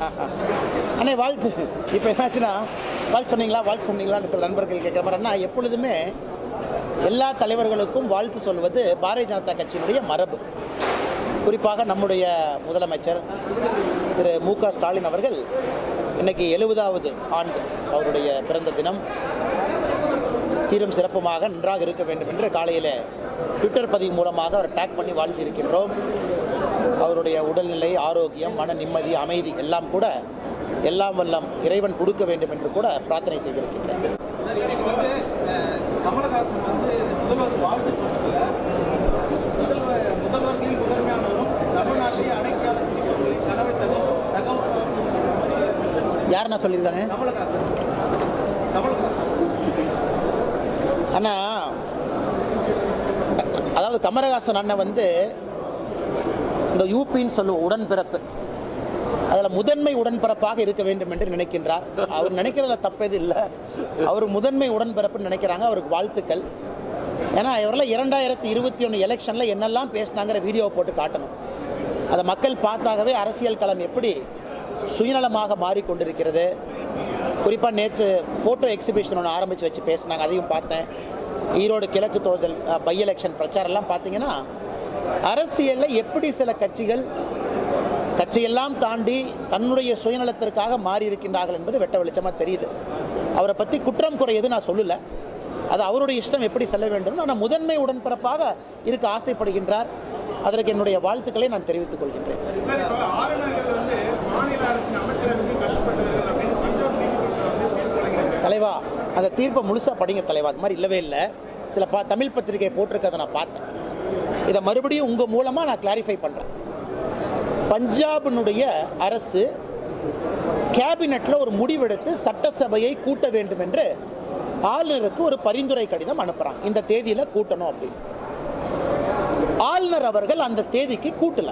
அண்ணே வாழ்த்து இப்போ என்னாச்சுன்னா வாழ்த்து சொன்னீங்களா வாழ்த்து சொன்னீங்களான்னு சில நண்பர்கள் கேட்குற மாதிரி அண்ணா எப்பொழுதுமே எல்லா தலைவர்களுக்கும் வாழ்த்து சொல்வது பாரதிய ஜனதா கட்சியினுடைய மரபு குறிப்பாக நம்முடைய முதலமைச்சர் திரு மு க ஸ்டாலின் அவர்கள் இன்னைக்கு எழுபதாவது ஆண்டு அவருடைய பிறந்த தினம் சீரும் சிறப்புமாக நன்றாக இருக்க வேண்டும் என்று காலையில் ட்விட்டர் பதிவு மூலமாக அவர் டேக் பண்ணி வாழ்த்தி இருக்கின்றோம் அவருடைய உடல்நிலை ஆரோக்கியம் மன நிம்மதி அமைதி எல்லாம் கூட எல்லாம் வல்லம் இறைவன் கொடுக்க வேண்டும் என்று கூட பிரார்த்தனை செய்திருக்கின்றேன் சார், இன்னைக்கு வந்து அஹ், கமலஹாசன் வந்து முதல்வர் வாழ்த்து சொன்னதுல முதல்வர் முதல்வர்களில் முதன்மையானவரும் தமிழ்நாட்டை அடக்கியாள சிரிப்பவர்களின் கனவை தகவல் தகவல் யாருன்னா சொல்லியிருக்காங்க கமலஹாசன் கமலஹாசன் அண்ணா அதாவது கமலஹாசன் அண்ணன் வந்து இந்த யூபின்னு சொல்லுவோம் உடன்பிறப்பு அதில் முதன்மை உடன்பிறப்பாக இருக்க வேண்டும் என்று நினைக்கின்றார் அவர் நினைக்கிறதுல தப்பது இல்லை அவர் முதன்மை உடன்பிறப்புன்னு நினைக்கிறாங்க அவருக்கு வாழ்த்துக்கள் ஏன்னா இவரெல்லாம் இரண்டாயிரத்தி இருபத்தி ஒன்று எலெக்ஷனில் என்னெல்லாம் பேசினாங்கிற வீடியோ போட்டு காட்டணும் அதை மக்கள் பார்த்தாகவே அரசியல் களம் எப்படி சுயநலமாக மாறிக்கொண்டிருக்கிறது குறிப்பாக நேற்று ஃபோட்டோ எக்ஸிபிஷன் ஒன்று ஆரம்பித்து வச்சு பேசினாங்க அதையும் பார்த்தேன் ஈரோடு கிழக்கு தேர்தல் பை எலெக்ஷன் பிரச்சாரம்லாம் பார்த்தீங்கன்னா அரசியலில் எப்படி சில கட்சிகள் கட்சியெல்லாம் தாண்டி தன்னுடைய சுயநலத்திற்காக மாறி இருக்கின்றார்கள் என்பது வெட்ட வெளிச்சமாக தெரியுது அவரை பற்றி குற்றம் குறையது நான் சொல்லலை அது அவருடைய இஷ்டம் எப்படி செல்ல வேண்டும் ஆனால் முதன்மை உடன்பிறப்பாக இருக்க ஆசைப்படுகின்றார் அதற்கு என்னுடைய வாழ்த்துக்களை நான் தெரிவித்துக் கொள்கின்றேன் சார் இப்போ ஆளுநர்கள் வந்து மாநில அரசின் அமைச்சரவைக்கு கட்டுப்பட்டவர்கள் அப்படின்னு பஞ்சாப் நீதிமன்றம் வந்து தீர்ப்பு வழங்கியிருக்காங்க தலைவா அந்த தீர்ப்பை முழுசாக படிங்க தலைவா அது மாதிரி இல்லவே இல்லை சில பா தமிழ் பத்திரிகை போட்டிருக்கிறத நான் பார்த்தேன் இதை மறுபடியும் உங்கள் மூலமாக நான் கிளாரிஃபை பண்ணுறேன் பஞ்சாபினுடைய அரசு கேபினெட்டில் ஒரு முடிவெடுத்து சட்டசபையை கூட்ட வேண்டும் என்று ஆளுநருக்கு ஒரு பரிந்துரை கடிதம் அனுப்புகிறாங்க இந்த தேதியில் கூட்டணும் அப்படின்னு ஆளுநர் அவர்கள் அந்த தேதிக்கு கூட்டல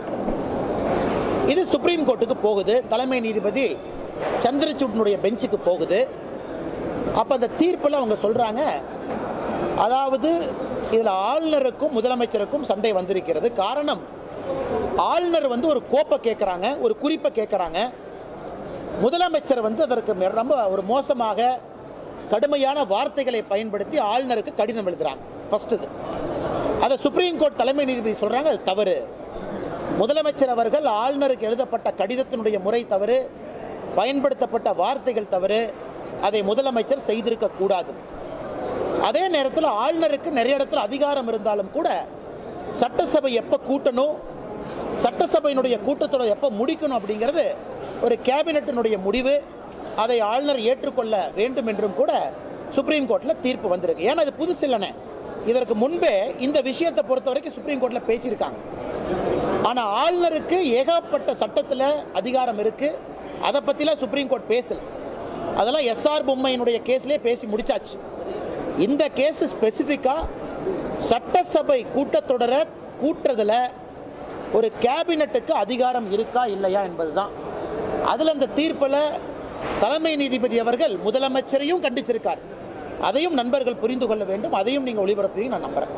இது சுப்ரீம் கோர்ட்டுக்கு போகுது தலைமை நீதிபதி சந்திரசூட்னுடைய பெஞ்சுக்கு போகுது அப்போ அந்த தீர்ப்பில் அவங்க சொல்கிறாங்க அதாவது இதில் ஆளுநருக்கும் முதலமைச்சருக்கும் சண்டை வந்திருக்கிறது காரணம் ஆளுநர் வந்து ஒரு கோப்பை கேட்குறாங்க ஒரு குறிப்பை கேட்குறாங்க முதலமைச்சர் வந்து அதற்கு மிக- ரொம்ப ஒரு மோசமாக கடுமையான வார்த்தைகளை பயன்படுத்தி ஆளுநருக்கு கடிதம் எழுதுறாங்க ஃபர்ஸ்ட் இது அதை சுப்ரீம் கோர்ட் தலைமை நீதிபதி சொல்றாங்க அது தவறு முதலமைச்சர் அவர்கள் ஆளுநருக்கு எழுதப்பட்ட கடிதத்தினுடைய முறை தவறு பயன்படுத்தப்பட்ட வார்த்தைகள் தவறு அதை முதலமைச்சர் செய்திருக்க கூடாது அதே நேரத்தில் ஆளுநருக்கு நிறைய இடத்துல அதிகாரம் இருந்தாலும் கூட சட்டசபை எப்போ கூட்டணும் சட்டசபையினுடைய கூட்டத்தொடர் எப்போ முடிக்கணும் அப்படிங்கிறது ஒரு கேபினட்டினுடைய முடிவு அதை ஆளுநர் ஏற்றுக்கொள்ள வேண்டும் என்றும் கூட சுப்ரீம் கோர்ட்டில் தீர்ப்பு வந்திருக்கு ஏன்னா இது புதுசு இல்லைனே இதற்கு முன்பே இந்த விஷயத்தை பொறுத்த வரைக்கும் சுப்ரீம் கோர்ட்டில் பேசியிருக்காங்க ஆனால் ஆளுநருக்கு ஏகப்பட்ட சட்டத்தில் அதிகாரம் இருக்கு அதை பற்றிலாம் சுப்ரீம் கோர்ட் பேசல அதெல்லாம் எஸ்ஆர் பொம்மையினுடைய கேஸ்லேயே பேசி முடிச்சாச்சு இந்த கேஸ் ஸ்பெசிஃபிக்காக சட்டசபை கூட்டத்தொடரை கூட்டுறதுல ஒரு கேபினட்டுக்கு அதிகாரம் இருக்கா இல்லையா என்பதுதான் அதில் இந்த தீர்ப்பில் தலைமை நீதிபதி அவர்கள் முதலமைச்சரையும் கண்டிச்சிருக்கார் அதையும் நண்பர்கள் புரிந்து கொள்ள வேண்டும் அதையும் நீங்கள் ஒளிபரப்பையும் நான் நம்புறேன்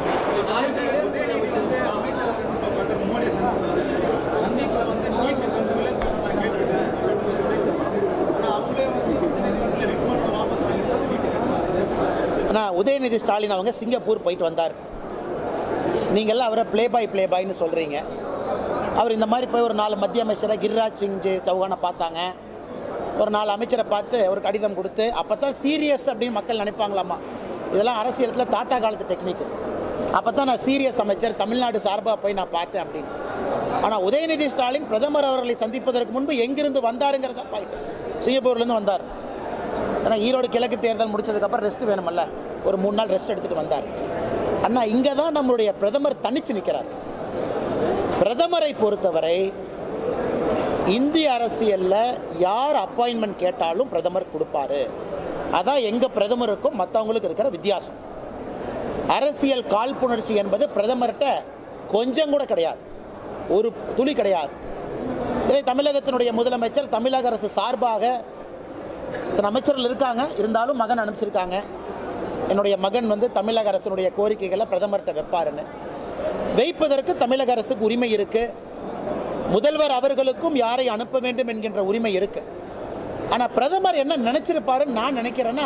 ஆனால் உதயநிதி ஸ்டாலின் அவங்க சிங்கப்பூர் போயிட்டு வந்தார் நீங்கள்லாம் அவரை ப்ளே பாய் ப்ளே பாய்னு சொல்கிறீங்க அவர் இந்த மாதிரி போய் ஒரு நாலு மத்திய அமைச்சரை கிரிராஜ் சிங் ஜி சௌஹானை பார்த்தாங்க ஒரு நாலு அமைச்சரை பார்த்து ஒரு கடிதம் கொடுத்து அப்போ தான் சீரியஸ் அப்படின்னு மக்கள் நினைப்பாங்களாமா இதெல்லாம் அரசியலத்தில் தாத்தா காலத்து டெக்னிக்கு அப்போ தான் நான் சீரியஸ் அமைச்சர் தமிழ்நாடு சார்பாக போய் நான் பார்த்தேன் அப்படின்னு ஆனால் உதயநிதி ஸ்டாலின் பிரதமர் அவர்களை சந்திப்பதற்கு முன்பு எங்கிருந்து வந்தாருங்கிறத பாயிண்ட் சிங்கப்பூர்லேருந்து வந்தார் ஏன்னா ஈரோடு கிழக்கு தேர்தல் முடிச்சதுக்கப்புறம் ரெஸ்ட் வேணுமல்ல ஒரு மூணு நாள் ரெஸ்ட் எடுத்துகிட்டு வந்தார் அண்ணா இங்கே தான் நம்மளுடைய பிரதமர் தனிச்சு நிற்கிறார் பிரதமரை பொறுத்தவரை இந்திய அரசியலில் யார் அப்பாயின்மெண்ட் கேட்டாலும் பிரதமர் கொடுப்பாரு அதான் எங்கள் பிரதமருக்கும் மற்றவங்களுக்கு இருக்கிற வித்தியாசம் அரசியல் காழ்ப்புணர்ச்சி என்பது பிரதமர்கிட்ட கொஞ்சம் கூட கிடையாது ஒரு துளி கிடையாது இதை தமிழகத்தினுடைய முதலமைச்சர் தமிழக அரசு சார்பாக இத்தனை அமைச்சர்கள் இருக்காங்க இருந்தாலும் மகன் அனுப்பிச்சிருக்காங்க என்னுடைய மகன் வந்து தமிழக அரசினுடைய கோரிக்கைகளை பிரதமர்கிட்ட வைப்பாருன்னு வைப்பதற்கு தமிழக அரசுக்கு உரிமை இருக்கு முதல்வர் அவர்களுக்கும் யாரை அனுப்ப வேண்டும் என்கின்ற உரிமை இருக்கு ஆனா பிரதமர் என்ன நினைச்சிருப்பாருன்னு நான் நினைக்கிறேன்னா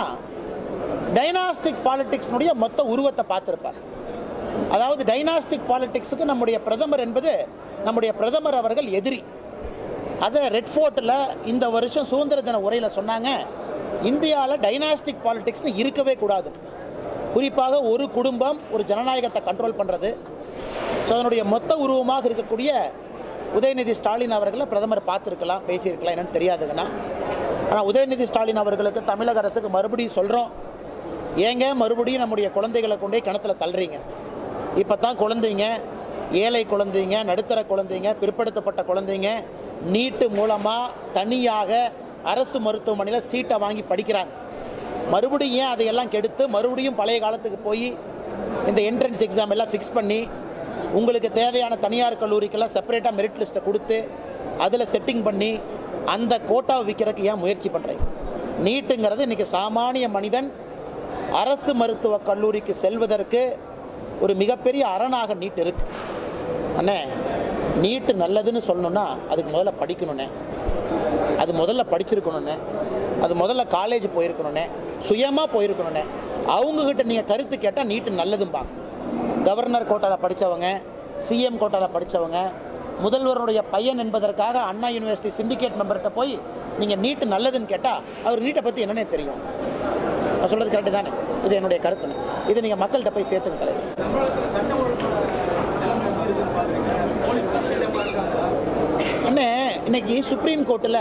டைனாஸ்டிக் பாலிடிக்ஸ்னுடைய மொத்த உருவத்தை பார்த்திருப்பார் அதாவது டைனாஸ்டிக் பாலிடிக்ஸுக்கு நம்முடைய பிரதமர் என்பது நம்முடைய பிரதமர் அவர்கள் எதிரி அதை ரெட் ஃபோர்ட்டில் இந்த வருஷம் சுதந்திர தின உரையில் சொன்னாங்க இந்தியாவில் டைனாஸ்டிக் பாலிடிக்ஸ்னு இருக்கவே கூடாது குறிப்பாக ஒரு குடும்பம் ஒரு ஜனநாயகத்தை கண்ட்ரோல் பண்ணுறது ஸோ அதனுடைய மொத்த உருவமாக இருக்கக்கூடிய உதயநிதி ஸ்டாலின் அவர்களை பிரதமர் பார்த்துருக்கலாம் பேசியிருக்கலாம் என்னன்னு தெரியாதுங்கண்ணா ஆனால் உதயநிதி ஸ்டாலின் அவர்களுக்கு தமிழக அரசுக்கு மறுபடியும் சொல்கிறோம் ஏங்க மறுபடியும் நம்முடைய குழந்தைகளை கொண்டே கிணத்துல தள்ளுறீங்க இப்போ தான் குழந்தைங்க ஏழை குழந்தைங்க நடுத்தர குழந்தைங்க பிற்படுத்தப்பட்ட குழந்தைங்க நீட்டு மூலமாக தனியாக அரசு மருத்துவமனையில் சீட்டை வாங்கி படிக்கிறாங்க மறுபடியும் ஏன் அதையெல்லாம் கெடுத்து மறுபடியும் பழைய காலத்துக்கு போய் இந்த என்ட்ரன்ஸ் எக்ஸாம் எல்லாம் ஃபிக்ஸ் பண்ணி உங்களுக்கு தேவையான தனியார் கல்லூரிக்கெல்லாம் செப்பரேட்டாக மெரிட் லிஸ்ட்டை கொடுத்து அதில் செட்டிங் பண்ணி அந்த கோட்டாவை விற்கிறதுக்கு ஏன் முயற்சி பண்ணுறீங்க நீட்டுங்கிறது இன்றைக்கி சாமானிய மனிதன் அரசு மருத்துவக் கல்லூரிக்கு செல்வதற்கு ஒரு மிகப்பெரிய அரணாக நீட் இருக்கு அண்ணே நீட்டு நல்லதுன்னு சொல்லணும்னா அதுக்கு முதல்ல படிக்கணுண்ணே அது முதல்ல படிச்சிருக்கணுண்ணே அது முதல்ல காலேஜ் போயிருக்கணுண்ணே சுயமாக போயிருக்கணுண்ணே அவங்கக்கிட்ட நீங்கள் கருத்து கேட்டால் நீட்டு நல்லதும்பாங்க கவர்னர் கோட்டாவில் படித்தவங்க சிஎம் கோட்டாவில் படித்தவங்க முதல்வருடைய பையன் என்பதற்காக அண்ணா யூனிவர்சிட்டி சிண்டிகேட் மெம்பர்கிட்ட போய் நீங்கள் நீட்டு நல்லதுன்னு கேட்டால் அவர் நீட்டை பற்றி என்னன்னே தெரியும் நான் சொல்கிறது கரெக்டு தானே இது என்னுடைய கருத்துன்னு இதை நீங்கள் மக்கள்கிட்ட போய் சேர்த்துங்க தலைவர் தமிழகத்தில் சட்ட ஒழுங்கு நிலைமை எப்படி இருக்குன்னு பாக்குறீங்க போலீஸ் கட்டுப்பாடு இருக்காங்களா அண்ணே இன்னைக்கு சுப்ரீம் கோர்ட்டில்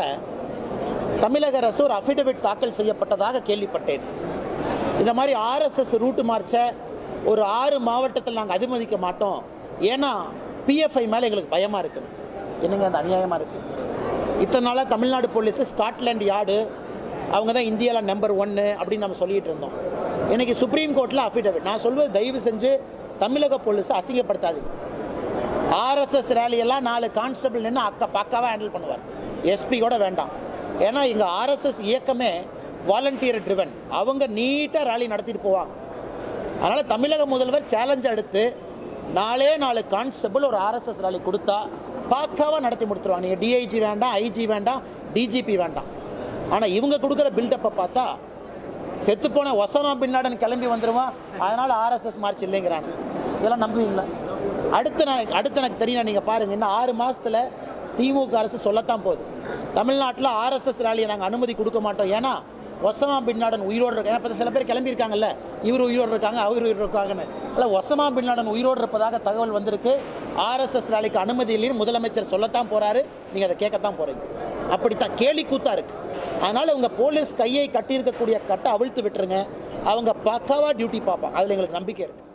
தமிழக அரசு ஒரு அஃபிடவிட் தாக்கல் செய்யப்பட்டதாக கேள்விப்பட்டேன் இந்த மாதிரி ஆர்எஸ்எஸ் ரூட் மார்ச்சை ஒரு ஆறு மாவட்டத்தில் நாங்கள் அனுமதிக்க மாட்டோம் ஏன்னா பிஎஃப்ஐ மேலே எங்களுக்கு பயமாக இருக்குது என்னங்க அந்த அநியாயமாக இருக்குது இத்தனை நாளாக தமிழ்நாடு போலீஸு ஸ்காட்லாண்ட் யார்டு அவங்க தான் இந்தியாவில் நம்பர் ஒன்று அப்படின்னு நம்ம சொல்லிட்டு இருந்தோம் இன்னைக்கு சுப்ரீம் கோர்ட்டில் அஃபிடவிட் நான் சொல்வது தயவு செஞ்சு தமிழக போலீஸை அசிங்கப்படுத்தாதீங்க ஆர்எஸ்எஸ் ரேலியெல்லாம் நாலு கான்ஸ்டபிள் நின்று அக்க பக்காவாக ஹேண்டில் பண்ணுவார் எஸ்பி கூட வேண்டாம் ஏன்னா இங்கே ஆர்எஸ்எஸ் இயக்கமே வாலண்டியர் ட்ரிவன் அவங்க நீட்டாக ரேலி நடத்திட்டு போவாங்க அதனால் தமிழக முதல்வர் சேலஞ்ச் எடுத்து நாலே நாலு கான்ஸ்டபிள் ஒரு ஆர்எஸ்எஸ் ரேலி கொடுத்தா பக்காவாக நடத்தி முடிச்சிருவாங்க நீங்கள் டிஐஜி வேண்டாம் ஐஜி வேண்டாம் டிஜிபி வேண்டாம் ஆனால் இவங்க கொடுக்குற பில்டப்பை பார்த்தா செத்துப்போன ஒசமா பின்னாடன் கிளம்பி வந்துடுவான் அதனால் ஆர்எஸ்எஸ் மார்ச் இல்லைங்கிறாங்க இதெல்லாம் நம்புவீங்களா அடுத்த நான் அடுத்த எனக்கு தெரியும் நீங்கள் பாருங்கள் இன்னும் ஆறு மாதத்தில் திமுக அரசு சொல்லத்தான் போகுது தமிழ்நாட்டில் ஆர்எஸ்எஸ் ரேலியை நாங்கள் அனுமதி கொடுக்க மாட்டோம் ஏன்னா ஒசமா பின்னாடன் உயிரோடு இருக்க ஏன்னா இப்ப சில பேர் கிளம்பியிருக்காங்கல்ல இவர் உயிரோடு இருக்காங்க அவர் உயிரோடு இருக்காங்கன்னு இல்லை ஒசமா பின்னாடன் உயிரோடு இருப்பதாக தகவல் வந்திருக்கு ஆர்எஸ்எஸ் ரேலிக்கு அனுமதி இல்லைன்னு முதலமைச்சர் சொல்லத்தான் போகிறாரு நீங்கள் அதை கேட்கத்தான் போகிறீங்க அப்படித்தான் கேலி கூத்தா இருக்கு அதனால உங்க போலீஸ் கையை கட்டியிருக்கக்கூடிய கட்டை அவிழ்த்து விட்டுருங்க அவங்க பக்காவா டியூட்டி பார்ப்பாங்க அதில் எங்களுக்கு நம்பிக்கை இருக்கு